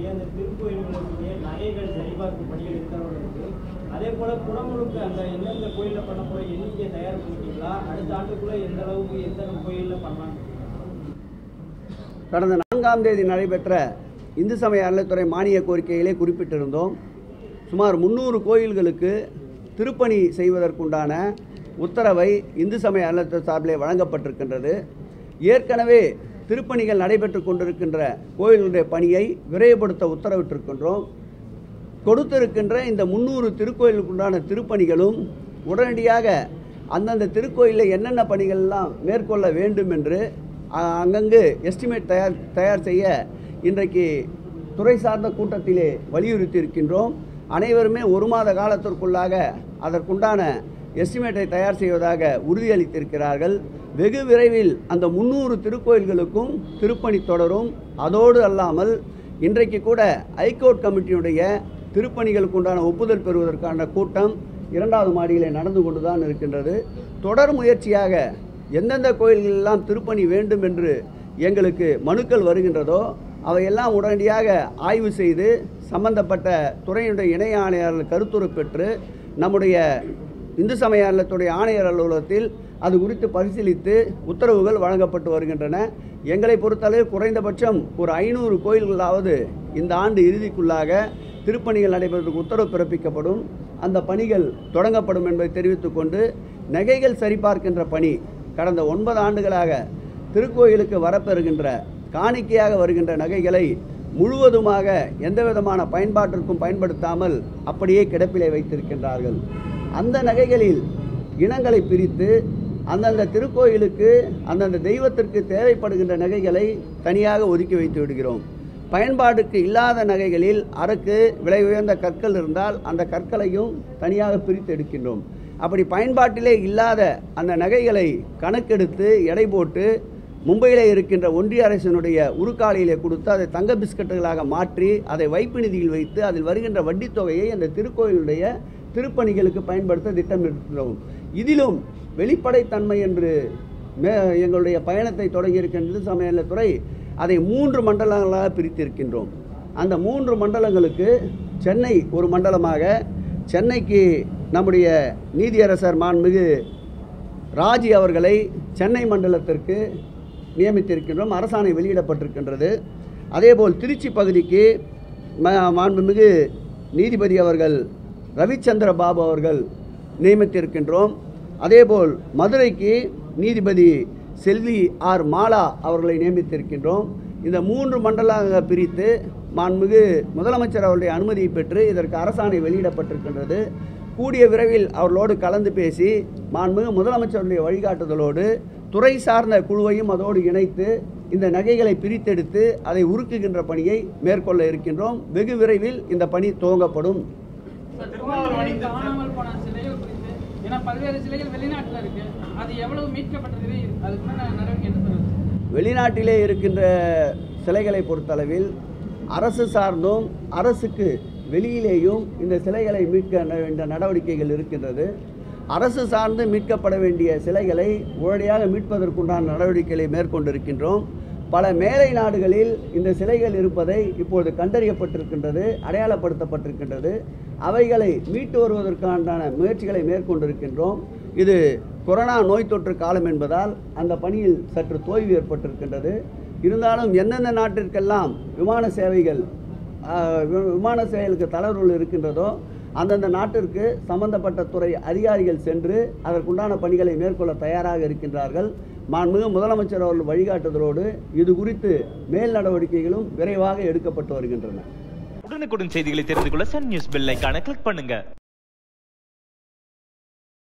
அந்த திருக்கோயில்களுக்குரிய நகைகள் சரிபார்க்கும் பணிகள் இருக்கிறவங்க இருக்கு அதே போல குடமுழுக்கு அந்த எந்தெந்த கோயில்ல பண்ண போற எண்ணிக்கையை தயார் பண்ணிட்டீங்களா அடுத்த ஆண்டுக்குள்ள எந்த அளவுக்கு எத்தனை கோயில்ல பண்ணலாம் கடந்த நான்காம் தேதி நடைபெற்ற இந்து சமய அறநிலைத்துறை மானிய கோரிக்கைகளை குறிப்பிட்டிருந்தோம் சுமார் முந்நூறு கோயில்களுக்கு திருப்பணி செய்வதற்குண்டான உத்தரவை இந்து சமய அறநிலைத்துறை சார்பிலே வழங்கப்பட்டிருக்கின்றது ஏற்கனவே திருப்பணிகள் நடைபெற்று கொண்டிருக்கின்ற கோயிலுடைய பணியை விரைவுபடுத்த உத்தரவிட்டிருக்கின்றோம் கொடுத்திருக்கின்ற இந்த முந்நூறு திருக்கோயிலுக்குண்டான திருப்பணிகளும் உடனடியாக அந்தந்த திருக்கோயிலில் என்னென்ன பணிகள்லாம் மேற்கொள்ள வேண்டும் என்று அ- அங்கங்கு எஸ்டிமேட் தயார் தயார் செய்ய இன்றைக்கு துறை சார்ந்த கூட்டத்திலே வலியுறுத்தி இருக்கின்றோம் அனைவருமே ஒரு மாத காலத்திற்குள்ளாக அதற்குண்டான எஸ்டிமேட்டை தயார் செய்வதாக உறுதியளித்திருக்கிறார்கள் வெகு விரைவில் அந்த முந்நூறு திருக்கோயில்களுக்கும் திருப்பணி தொடரும் அதோடு அல்லாமல் இன்றைக்கு கூட ஹைகோர்ட் கமிட்டியுடைய திருப்பணிகளுக்கு உண்டான ஒப்புதல் பெறுவதற்கான கூட்டம் இரண்டாவது மாடியிலே நடந்து கொண்டுதான் இருக்கின்றது தொடர் முயற்சியாக எந்தெந்த கோயில்களெல்லாம் திருப்பணி வேண்டும் என்று எங்களுக்கு மனுக்கள் வருகின்றதோ அவையெல்லாம் உடனடியாக ஆய்வு செய்து சம்பந்தப்பட்ட துறையினுடைய இணை ஆணையாளர் கருத்துரு பெற்று நம்முடைய இந்து சமய அறநிலையத்துடைய ஆணையர் அலுவலகத்தில் அது குறித்து பரிசீலித்து உத்தரவுகள் வழங்கப்பட்டு வருகின்றன எங்களை பொறுத்தளவு குறைந்தபட்சம் ஒரு ஐநூறு கோயில்களாவது இந்த ஆண்டு இறுதிக்குள்ளாக திருப்பணிகள் நடைபெறுவதற்கு உத்தரவு பிறப்பிக்கப்படும் அந்த பணிகள் தொடங்கப்படும் என்பதை தெரிவித்துக்கொண்டு நகைகள் சரிபார்க்கின்ற பணி கடந்த ஒன்பது ஆண்டுகளாக திருக்கோயிலுக்கு வரப்பெறுகின்ற காணிக்கையாக வருகின்ற நகைகளை முழுவதுமாக எந்த விதமான பயன்பாட்டிற்கும் பயன்படுத்தாமல் அப்படியே கிடப்பிலே வைத்திருக்கின்றார்கள் அந்த நகைகளில் இனங்களை பிரித்து அந்தந்த திருக்கோயிலுக்கு அந்தந்த தெய்வத்திற்கு தேவைப்படுகின்ற நகைகளை தனியாக ஒதுக்கி வைத்து விடுகிறோம் பயன்பாட்டுக்கு இல்லாத நகைகளில் அரக்கு விலை உயர்ந்த கற்கள் இருந்தால் அந்த கற்களையும் தனியாக பிரித்து எடுக்கின்றோம் அப்படி பயன்பாட்டிலே இல்லாத அந்த நகைகளை கணக்கெடுத்து எடை போட்டு மும்பையில் இருக்கின்ற ஒன்றிய அரசினுடைய உருக்காலையிலே கொடுத்து அதை தங்க பிஸ்கட்டுகளாக மாற்றி அதை வைப்பு நிதியில் வைத்து அதில் வருகின்ற வட்டித் தொகையை அந்த திருக்கோயிலுடைய திருப்பணிகளுக்கு பயன்படுத்த திட்டமிட்டிருக்கிறோம் இதிலும் வெளிப்படைத்தன்மை என்று மே எங்களுடைய பயணத்தை தொடங்கியிருக்கின்ற இந்து சமய நலத்துறை அதை மூன்று மண்டலங்களாக பிரித்திருக்கின்றோம் அந்த மூன்று மண்டலங்களுக்கு சென்னை ஒரு மண்டலமாக சென்னைக்கு நம்முடைய நீதியரசர் மாண்புமிகு ராஜி அவர்களை சென்னை மண்டலத்திற்கு நியமித்திருக்கின்றோம் அரசாணை வெளியிடப்பட்டிருக்கின்றது அதேபோல் திருச்சி பகுதிக்கு ம- மாண்புமிகு நீதிபதி அவர்கள் ரவிச்சந்திர பாபு அவர்கள் நியமித்திருக்கின்றோம் அதேபோல் மதுரைக்கு நீதிபதி செல்வி ஆர் மாலா அவர்களை நியமித்திருக்கின்றோம் இந்த மூன்று மண்டலமாக பிரித்து மாண்புமிகு முதலமைச்சர் அவருடைய அனுமதியை பெற்று இதற்கு அரசாணை வெளியிடப்பட்டிருக்கின்றது கூடிய விரைவில் அவர்களோடு கலந்து பேசி மாண்புமிகு முதலமைச்சருடைய வழிகாட்டுதலோடு துறை சார்ந்த குழுவையும் அதோடு இணைத்து இந்த நகைகளை பிரித்தெடுத்து அதை உருக்குகின்ற பணியை மேற்கொள்ள இருக்கின்றோம் வெகு விரைவில் இந்த பணி துவங்கப்படும் திருமாவளவன் காணாமல் போன சிலைகள் குறித்து ஏன்னா பல்வேறு சிலைகள் வெளிநாட்டுல இருக்கு அது எவ்வளவு மீட்கப்பட்டது அதுக்குள்ள நடவடிக்கை என்ன சொல்லுது வெளிநாட்டிலே இருக்கின்ற சிலைகளை பொறுத்தளவில் அரசு சார்ந்தும் அரசுக்கு வெளியிலேயும் இந்த சிலைகளை மீட்க ந- வேண்டிய நடவடிக்கைகள் இருக்கின்றது அரசு சார்ந்து மீட்கப்பட வேண்டிய சிலைகளை உடனடியாக மீட்பதற்குண்டான நடவடிக்கைகளை மேற்கொண்டிருக்கின்றோம் பல மேலை நாடுகளில் இந்த சிலைகள் இருப்பதை இப்பொழுது கண்டறியப்பட்டிருக்கின்றது அடையாளப்படுத்தப்பட்டிருக்கின்றது அவைகளை மீட்டு வருவதற்கான முயற்சிகளை மேற்கொண்டிருக்கின்றோம் இது கொரோனா நோய் தொற்று காலம் என்பதால் அந்த பணியில் சற்று தோய்வு ஏற்பட்டிருக்கின்றது இருந்தாலும் எந்தெந்த நாட்டிற்கெல்லாம் விமான சேவைகள் ஆஹ், வி- விமான சேவைகளுக்கு தளர்வுகள் இருக்கின்றதோ அந்தந்த நாட்டிற்கு சம்பந்தப்பட்ட துறை அதிகாரிகள் சென்று அதற்குண்டான பணிகளை மேற்கொள்ள தயாராக இருக்கின்றார்கள் மாண்புமிகு முதலமைச்சர் அவர்கள் வழிகாட்டுதலோடு இது குறித்து மேல் நடவடிக்கைகளும் விரைவாக எடுக்கப்பட்டு வருகின்றன உடனுக்குடன் செய்திகளை தெரிந்து கொள்ள சன் நியூஸ் பெல் ஐகானை கிளிக் பண்ணுங்க